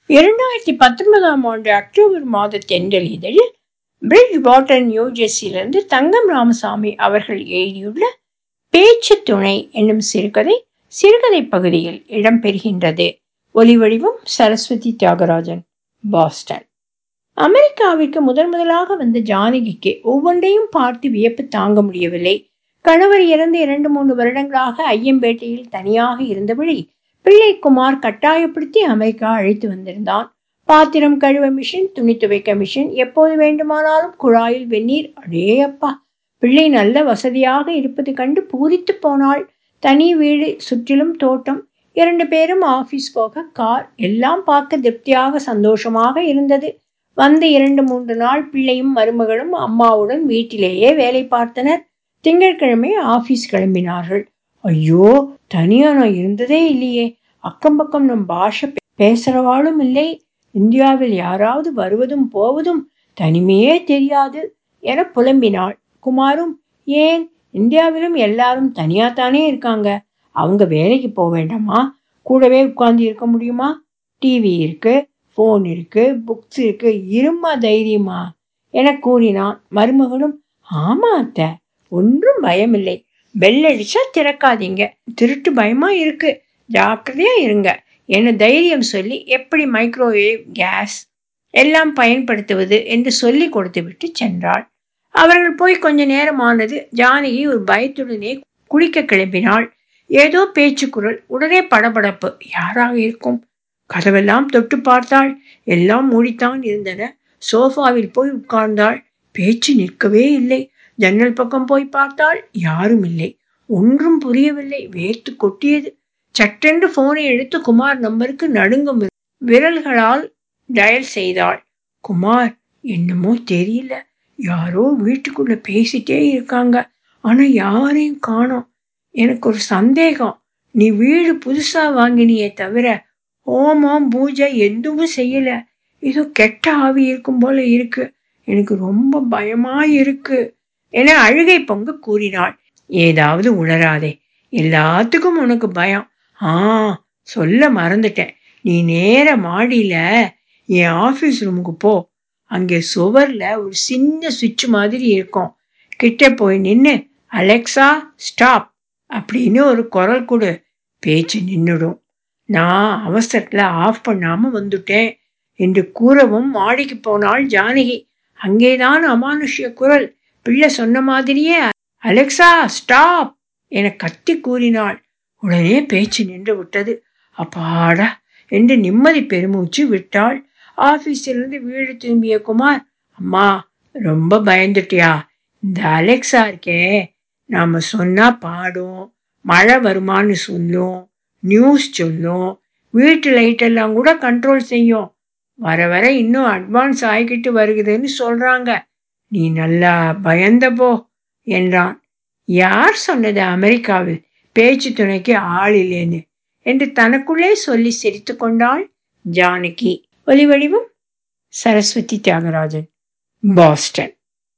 இரண்டாயிரத்தி பத்தொன்பதாம் ஆண்டு அக்டோபர் மாத தென்றல் இதழில் பிரிட்ஜ் பாட்டன் நியூ ஜெர்சியிலிருந்து தங்கம் ராமசாமி அவர்கள் எழுதியுள்ள பேச்சு துணை என்னும் சிறுகதை சிறுகதை பகுதியில் இடம்பெறுகின்றது ஒலிவடிவம் சரஸ்வதி தியாகராஜன் பாஸ்டன் அமெரிக்காவிற்கு முதன் முதலாக வந்த ஜானகிக்கு ஒவ்வொன்றையும் பார்த்து வியப்பு தாங்க முடியவில்லை கணவர் இறந்து இரண்டு மூன்று வருடங்களாக ஐயம்பேட்டையில் தனியாக இருந்தபடி பிள்ளை குமார் கட்டாயப்படுத்தி அமெரிக்கா அழைத்து வந்திருந்தான் பாத்திரம் கழுவ மிஷின் துணி துவைக்க மிஷின் எப்போது வேண்டுமானாலும் குழாயில் வெந்நீர் அடே அப்பா பிள்ளை நல்ல வசதியாக இருப்பது கண்டு பூரித்து போனாள் தனி வீடு சுற்றிலும் தோட்டம் இரண்டு பேரும் ஆபீஸ் போக கார் எல்லாம் பார்க்க திருப்தியாக சந்தோஷமாக இருந்தது வந்த இரண்டு மூன்று நாள் பிள்ளையும் மருமகளும் அம்மாவுடன் வீட்டிலேயே வேலை பார்த்தனர் திங்கட்கிழமை ஆபீஸ் கிளம்பினார்கள் ஐயோ தனியா நான் இருந்ததே இல்லையே அக்கம் பக்கம் நம் பாஷை பேசுறவாளும் இல்லை இந்தியாவில் யாராவது வருவதும் போவதும் தனிமையே தெரியாது என புலம்பினாள் குமாரும் ஏன் இந்தியாவிலும் எல்லாரும் தனியா தானே இருக்காங்க அவங்க வேலைக்கு போக வேண்டாமா கூடவே உட்கார்ந்து இருக்க முடியுமா டிவி இருக்கு ஃபோன் இருக்கு புக்ஸ் இருக்கு இருமா தைரியமா என கூறினான் மருமகனும் ஆமா அத்தை ஒன்றும் பயமில்லை பெல் அடிச்சா திறக்காதீங்க திருட்டு பயமா இருக்கு ஜாக்கிரதையா இருங்க என தைரியம் சொல்லி எப்படி மைக்ரோவேவ் கேஸ் எல்லாம் பயன்படுத்துவது என்று சொல்லி கொடுத்து விட்டு சென்றாள் அவர்கள் போய் கொஞ்ச நேரம் ஆனது ஜானகி ஒரு பயத்துடனே குளிக்க கிளம்பினாள் ஏதோ பேச்சு குரல் உடனே படபடப்பு யாராக இருக்கும் கதவெல்லாம் தொட்டு பார்த்தாள் எல்லாம் மூடித்தான் இருந்தன சோஃபாவில் போய் உட்கார்ந்தாள் பேச்சு நிற்கவே இல்லை ஜன்னல் பக்கம் போய் பார்த்தால் யாரும் இல்லை ஒன்றும் புரியவில்லை வேர்த்து கொட்டியது சட்டென்று போனை எடுத்து குமார் நம்பருக்கு நடுங்கும் விரல்களால் டயல் செய்தாள் குமார் என்னமோ தெரியல யாரோ வீட்டுக்குள்ள பேசிட்டே இருக்காங்க ஆனா யாரையும் காணோம் எனக்கு ஒரு சந்தேகம் நீ வீடு புதுசா வாங்கினியே தவிர ஹோமம் பூஜை எதுவும் செய்யல ஏதோ கெட்ட ஆவி இருக்கும் போல இருக்கு எனக்கு ரொம்ப பயமா இருக்கு என அழுகை பொங்க கூறினாள் ஏதாவது உணராதே எல்லாத்துக்கும் உனக்கு பயம் ஆ சொல்ல மறந்துட்டேன் நீ நேர மாடியில என் ஆபீஸ் ரூமுக்கு போ அங்கே சுவர்ல ஒரு சின்ன சுவிட்ச் மாதிரி இருக்கும் கிட்ட போய் நின்னு அலெக்சா ஸ்டாப் அப்படின்னு ஒரு குரல் கொடு பேச்சு நின்னுடும் நான் அவசரத்துல ஆஃப் பண்ணாம வந்துட்டேன் என்று கூறவும் மாடிக்கு போனாள் ஜானகி அங்கேதான் அமானுஷ்ய குரல் பிள்ளை சொன்ன மாதிரியே அலெக்சா ஸ்டாப் என கத்தி கூறினாள் உடனே பேச்சு நின்று விட்டது அப்பாடா என்று நிம்மதி பெருமூச்சு விட்டாள் ஆபீஸிலிருந்து வீடு திரும்பிய குமார் அம்மா ரொம்ப பயந்துட்டியா இந்த அலெக்சா இருக்கே நாம சொன்னா பாடும் மழை வருமான்னு சொல்லும் நியூஸ் சொல்லும் வீட்டு லைட் எல்லாம் கூட கண்ட்ரோல் செய்யும் வர வர இன்னும் அட்வான்ஸ் ஆகிக்கிட்டு வருகுதுன்னு சொல்றாங்க நீ நல்லா பயந்த போ என்றான் யார் சொன்னது அமெரிக்காவில் பேச்சு துணைக்கு ஆள் இல்லைன்னு என்று தனக்குள்ளே சொல்லி சிரித்து கொண்டாள் ஜானகி ஒலிவடிவம் சரஸ்வதி தியாகராஜன் பாஸ்டன்